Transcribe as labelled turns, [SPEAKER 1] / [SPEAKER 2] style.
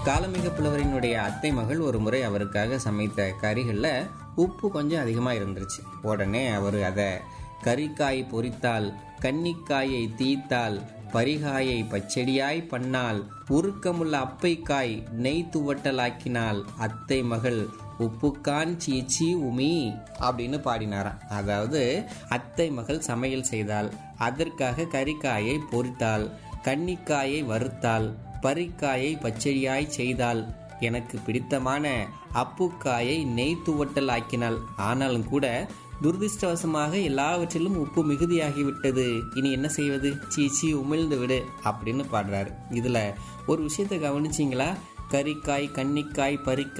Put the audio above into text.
[SPEAKER 1] காலமிக புலவரினுடைய அத்தை மகள் ஒரு முறை அவருக்காக சமைத்த கறிகளில் உப்பு கொஞ்சம் அதிகமாக இருந்துருச்சு உடனே அவர் அதை கறிக்காய் பொரித்தால் கன்னிக்காயை தீத்தால் பரிகாயை பச்சடியாய் பண்ணால் உருக்கமுள்ள அப்பைக்காய் நெய் துவட்டலாக்கினால் அத்தை மகள் உப்புக்கான் சீச்சி உமி அப்படின்னு பாடினாராம் அதாவது அத்தை மகள் சமையல் செய்தால் அதற்காக கறிக்காயை பொரித்தால் கன்னிக்காயை வறுத்தால் பரிக்காயை பச்சடியாய் செய்தால் எனக்கு பிடித்தமான அப்புக்காயை நெய் துவட்டல் ஆக்கினாள் ஆனாலும் கூட துரதிருஷ்டவசமாக எல்லாவற்றிலும் உப்பு மிகுதியாகிவிட்டது இனி என்ன செய்வது சீச்சி உமிழ்ந்து விடு அப்படின்னு பாடுறாரு இதுல ஒரு விஷயத்தை கவனிச்சிங்களா கறிக்காய் கன்னிக்காய் பறிக்காய்